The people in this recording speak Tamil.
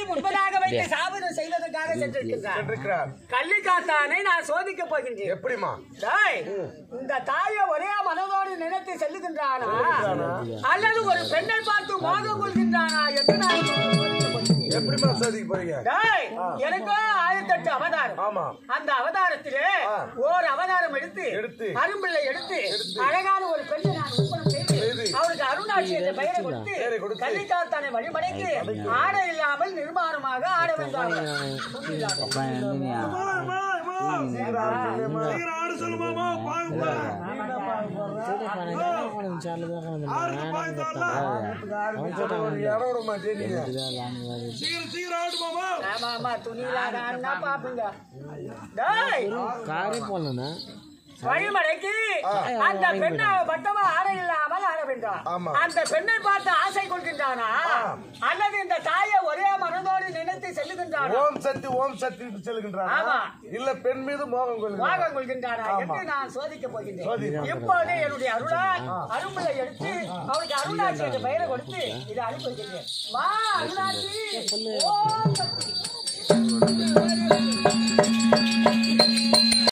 தாலி முன்பதாக வைத்து சாபனம் செய்வதற்காக சென்றிருக்கின்றார் சென்றிருக்கிறார் கள்ளிக்காத்தானை நான் சோதிக்க போகின்றேன் எப்படிமா டேய், இந்த தாயை ஒரே மனதோடு நினைத்து செல்லுகின்றானா அல்லது ஒரு பெண்ணை பார்த்து மோகம் கொள்கின்றானா என்று நான் சோதிக்க போகின்றேன். எப்படிமா சோதிக்க போறீங்க டேய், எனக்கோ ஆயிரத்தெட்டு அவதாரம் ஆமா அந்த அவதாரத்திலே ஆ. ஓர் அவதாரம் எடுத்து எடுத்து. அரும்பிள்ளை எடுத்து அழகான ஒரு பெண்ணை நான் ஒப்பனம் செய்து செய்து. அவருக்கு அருணாட்சி என்ற பெயரை கொடுத்து பெயரை கொடுத்து. கள்ளிக்காத்தானை வழிமடைக்கு ஆடை இல்லாமல் நிர்மாணமாக ஆட வந்தாங்க ஆடு சொல்லுமாமா பாருங்க இடம் விடுமா ஜெனிங்க சீக்கிரம் சீக்கிரம் ஆடுமாமா ஆமா ஆமா துணியிலாத அண்ணா பாப்பீங்க டேய் காரே போடலண்ணா வழிமடைக்கு அந்த பெண்ணை பட்டமா ஆடை இல்லாமல் ஆட வேண்டாம் ஆமா. அந்த பெண்ணை பார்த்து ஆசை கொள்கின்றானா அல்லது இந்த தாயை ஒரே மனதோடு நினைத்து செல்லுகின்றானா ஓம் சக்தி ஓம் சக்தி செல்கின்றான் ஆமா. இல்ல பெண் மீது மோகம் கொள்கிறான் வாகம் கொள்கின்றானா ஆமா. என்று நான் சோதிக்க போகின்றேன் சோதிப்பா. இப்போது என்னுடைய அருளால் அரும்பலை எடுத்து அவருக்கு அருணாட்சி என்ற பெயரை கொடுத்து இதை அனுப்பி வைக்கின்றேன் வா அருணாட்சி ஓம் சக்தி